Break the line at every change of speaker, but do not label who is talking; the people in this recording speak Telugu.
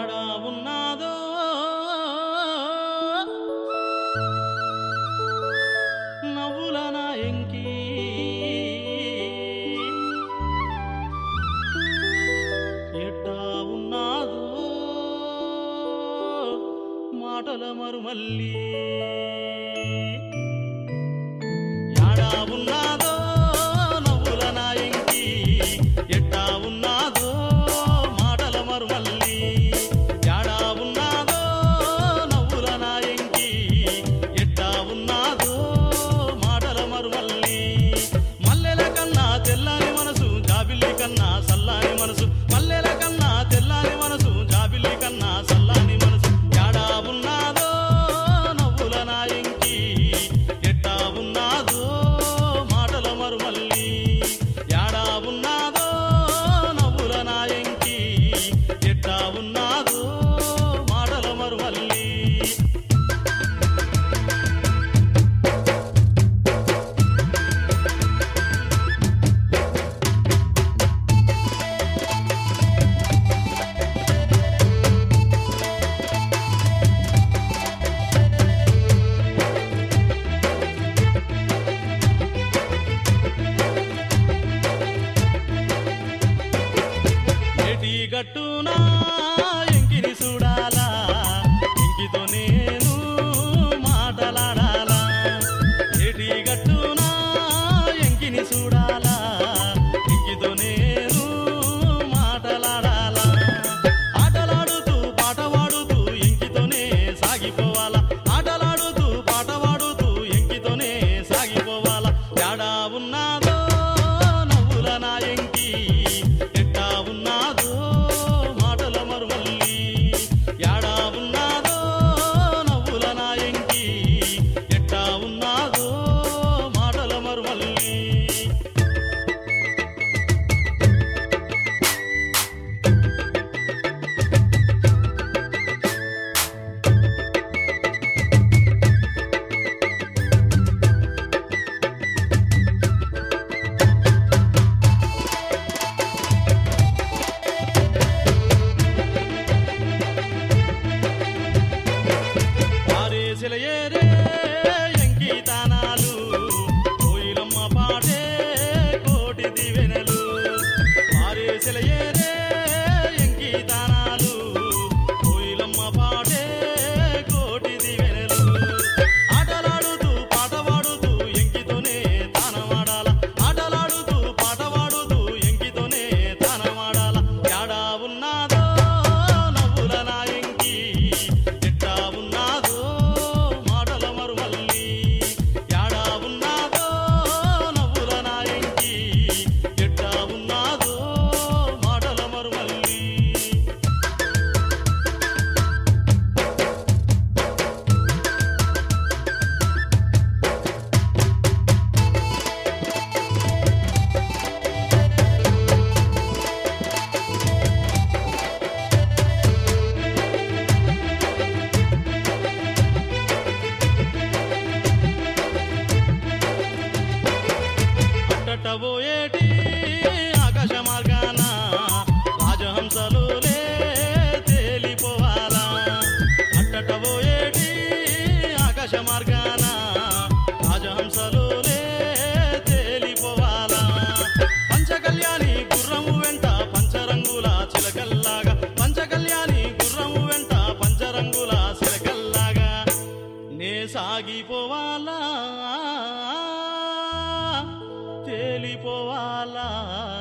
యాడా ఉన్నాదో నవ్వుల నా ఎంకి ఎట్టా ఉన్నాదో మాటల మరుమల్లి యాడా ఉన్నాదో నవ్వుల నా ఎంకి ఎట్టా ఉన్నాదో మాటల మరుమల్లి యాడా ఉన్నాదో నవ్వుల నా ఎంకి ఎట్టా ఉన్నాదో మాటల మరుమల్లి మల్లెల కన్నా తెల్లని మనసు జాబిల్లి కన్నా సల్లాని మనసు మల్లెల కన్నా తెల్లని మనసు జాబిల్లి కన్నా సల్లాని మనసు యాడా ఉన్నాదో నవ్వుల నా ఎంకి ఎట్టా ఉన్నాదో మాటల మరుమల్లి యాడా ఉన్నాదో నవ్వుల నా ఎంకి ఎట్టా ఉన్నాదో మాటల మరుమల్లి ఏటి గట్టునా ఎంకిని చూడాలా ఎంకితో నేను మాటలాడాలా ఏటి గట్టునా ఎంకిని చూడాలా ఎంకితో నేను మాటలాడాలా ఆటలాడుతూ పాట పాడుతూ ఎంకితోనే సాగిపోవాలా ఆటలాడుతూ పాట పాడుతూ ఎంకితోనే సాగిపోవాలా యాడా ఉన్నాదో నవ్వుల నా ఎంకి ఎట్టా ఉన్నాదో మాటల మరుమల్లి యాడా ఉన్నాదో నవ్వుల నా ఎంకి ఎట్టా ఉన్నాదో మాటల మరుమల్లి పారేసిల ఏరే ఎంకితానాలు కోయిలమ్మ పాటే కోటి దివెనలు పారేసిల ఏరే ఎంకితానాలు కోయిలమ్మ పాటే కోటి దివెనలు ఆటలాడుతూ పాట పాడుతూ ఎంకితోనే తానమాడాల ఆటలాడుతూ పాట పాడుతూ ఎంకితోనే తానమాడాల యాడా ఉన్నాదో నవ్వుల నా ఎంకి ఎట్టా ఉన్నాదో మాటల మరుమల్లి యాడా ఉన్నాదో నవ్వుల నా ఎంకి ఎట్టా ఉన్నాదో మాటల మరుమల్లి అట్టటబోయేటి ఆకాశ మార్గాన రాజహంసలోలే తేలిపోవాలా అట్టటబోయేటి ఆకాశ మార్గాన రాజహంసలోలే తేలిపోవాలా పంచకళ్యాణి గుర్రము వెంట పంచరంగుల చిలకల్లాగా పంచకళ్యాణి గుర్రము వెంట పంచరంగుల చిలకల్లాగా నే సాగిపోవాలా తేలిపోవాలా